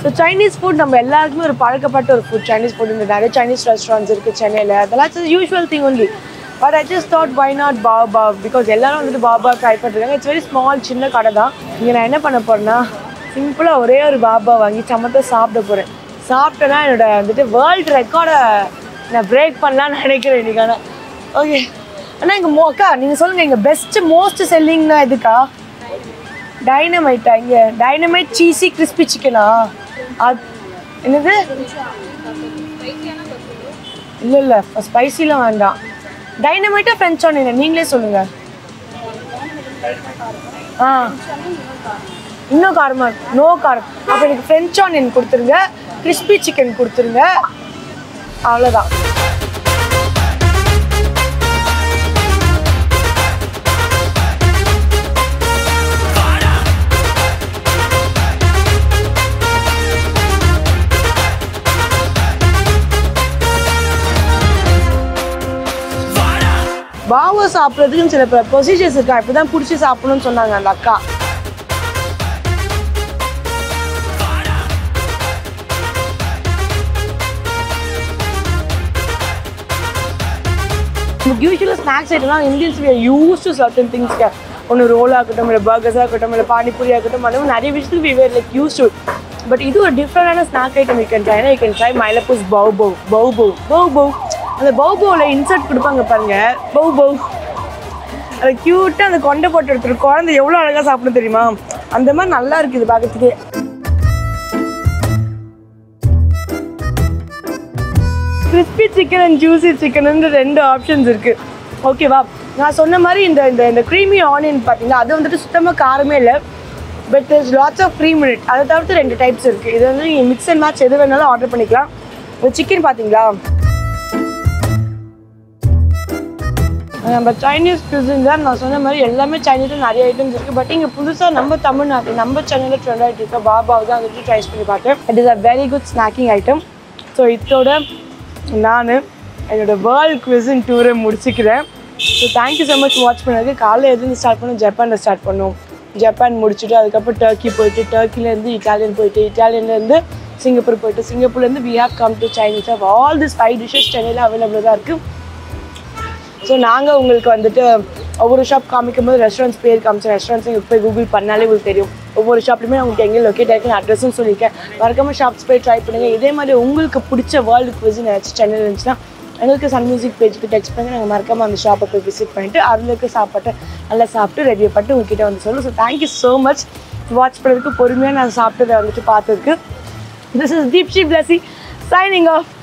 so Chinese food நம்ம எல்லாருக்குமே ஒரு பழக்கப்பட்ட ஒரு ஃபுட் சைனீஸ் ஃபுட் இந்த நிறைய சைனீஸ் ரெஸ்டாரண்ட்ஸ் இருக்குது சென்னையில் அதெல்லாம் usual thing only but I just thought why not Baba because எல்லாரும் வந்துட்டு பாபா ட்ரை பண்ணிருக்காங்க இட்ஸ் வெரி ஸ்மால் சின்ன கடை தான் இங்கே நான் என்ன பண்ண போறேன்னா சிம்பிளாக ஒரே ஒரு பாபா வாங்கி சமத்த சாப்பிட போகிறேன் சாப்பிட்டேன்னா என்னோட வந்துட்டு வேர்ல்டு ரெக்கார்டை நான் பிரேக் பண்ணலாம்னு நினைக்கிறேன் இன்னைக்கான ஓகே அண்ணா இங்கே மோ அக்கா நீங்கள் சொல்லுங்கள் இங்கே பெஸ்ட்டு மோஸ்ட் செல்லிங்னா எதுக்கா டைனமைட்டா இங்கே டைனமைட் சீசி கிறிஸ்பி சிக்கனா அது என்னது இல்லை இல்லை ஸ்பைசிலாம் வேண்டாம் டைனமைட்டா ஃப்ரெஞ்ச் ஆனியன் நீங்களே சொல்லுங்கள் ஆ இன்னும் காரமா இருக்கு நோ காரம் அப்போ எனக்கு ஃப்ரெஞ்ச் ஆனியன் கொடுத்துருங்க கிறிஸ்பி சிக்கன் கொடுத்துருங்க அவ்வளோதான் பாவா சாப்பிட்றதுக்குன்னு சில ப்ரொசீஜர்ஸ் இருக்கா இப்படி தான் பிடிச்சி சாப்பிடணும்னு சொன்னாங்க அந்த அக்கா நமக்கு யூஸ்வலாக ஸ்நாக்ஸ் ஐட்டம்லாம் Indians we use to certain திங்ஸ்க்கு ஒன்று ரோல் ஆகட்டும் இல்லை பர்கர்ஸாக இருக்கட்டும் இல்லை பானிபூரி ஆகட்டும் அந்த மாதிரி நிறைய விஷயத்துக்கு we were like use to but இது ஒரு டிஃப்ரெண்டான snack item you can try you can try மைலப்பூஸ் பவு பவு பவு பவு பவு பவு அந்த பவு பவுல இன்சர்ட் கொடுப்பாங்க பாருங்க பவு பவு அதை க்யூட்டாக அந்த கொண்டை போட்டு எடுத்துரு குழந்தை எவ்வளோ அழகாக சாப்பிடும் தெரியுமா அந்த மாதிரி நல்லா இருக்குது பார்க்கறதுக்கே crispy chicken and juicy chicken ரெண்டு ஆப்ஷன்ஸ் இருக்குது ஓகேவா நான் சொன்ன மாதிரி இந்த இந்த இந்த க்ரீமி ஆனியன் பார்த்தீங்கன்னா அது வந்துட்டு சுத்தமாக காரமே இல்லை but there's lots of free minute அதை தவிர்த்து ரெண்டு டைப்ஸ் இருக்குது இது வந்து நீங்கள் மிக்ஸ் அண்ட் மேட்ச் எது வேணாலும் ஆர்டர் பண்ணிக்கலாம் இந்த சிக்கன் பார்த்தீங்களா நம்ம சைனீஸ் cuisine தான் நான் சொன்ன மாதிரி எல்லாமே சைனீஸில் நிறைய ஐட்டம்ஸ் இருக்குது பட் இங்கே புதுசாக நம்ம தமிழ்நாட்டில் நம்ம சென்னையில் ட்ரெண்ட் ஆகிட்டு இருக்க பாபாவை தான் வந்துட்டு ட்ரை பண்ணி பார்த்தேன் it is a very good snacking item so இதோட நான் என்னோட வேர்ல்ட் cuisine டூரை முடிச்சுக்கிறேன் so thank you so much watch பண்ணதுக்கு காலையில் எதுவும் ஸ்டார்ட் பண்ணோம் ஜப்பானில் ஸ்டார்ட் பண்ணோம் ஜப்பான் முடிச்சுட்டு அதுக்கப்புறம் டர்க்கி போயிட்டு டர்க்கிலேருந்து இட்டாலியன் போயிட்டு இட்டாலியன்லேருந்து சிங்கப்பூர் போயிட்டு சிங்கப்பூர்லேருந்து we have come to Chinese of all this five dishes சென்னையில் அவைலபிள் தான் இருக்குது ஸோ நாங்கள் உங்களுக்கு வந்துட்டு ஒவ்வொரு ஷாப் காமிக்கும் போது ரெஸ்டாரண்ட்ஸ் பேர் காமிச்ச ரெஸ்டாரண்ட்ஸ் உங்களுக்கு போய் கூகுள் பண்ணாலே உங்களுக்கு தெரியும் ஒவ்வொரு ஷாப்லையுமே உங்களுக்கு எங்கே லொக்கேட் ஆகிருக்கு அட்ரஸும் சொல்லியிருக்கேன் மறக்காம ஷாப்ஸ் போய் ட்ரை பண்ணுங்கள் இதே மாதிரி உங்களுக்கு பிடிச்ச வேர்ல்டு குவிசின் ஏதாச்சும் சென்னையில் இருந்துச்சுன்னா எங்களுக்கு சன் மியூசிக் பேஜுக்கு டெக்ஸ்ட் பண்ணி நாங்கள் மறக்காம அந்த ஷாப்பை போய் விசிட் பண்ணிட்டு அதில் இருக்க சாப்பாட்டை நல்லா சாப்பிட்டு ரெடி பண்ணிட்டு உங்ககிட்ட வந்து சொல்லுவோம் so thank you so much watch பண்ணதுக்கு பொறுமையாக நான் சாப்பிட்டதை வந்துட்டு பார்த்ததுக்கு this is Deepshi Blessy signing of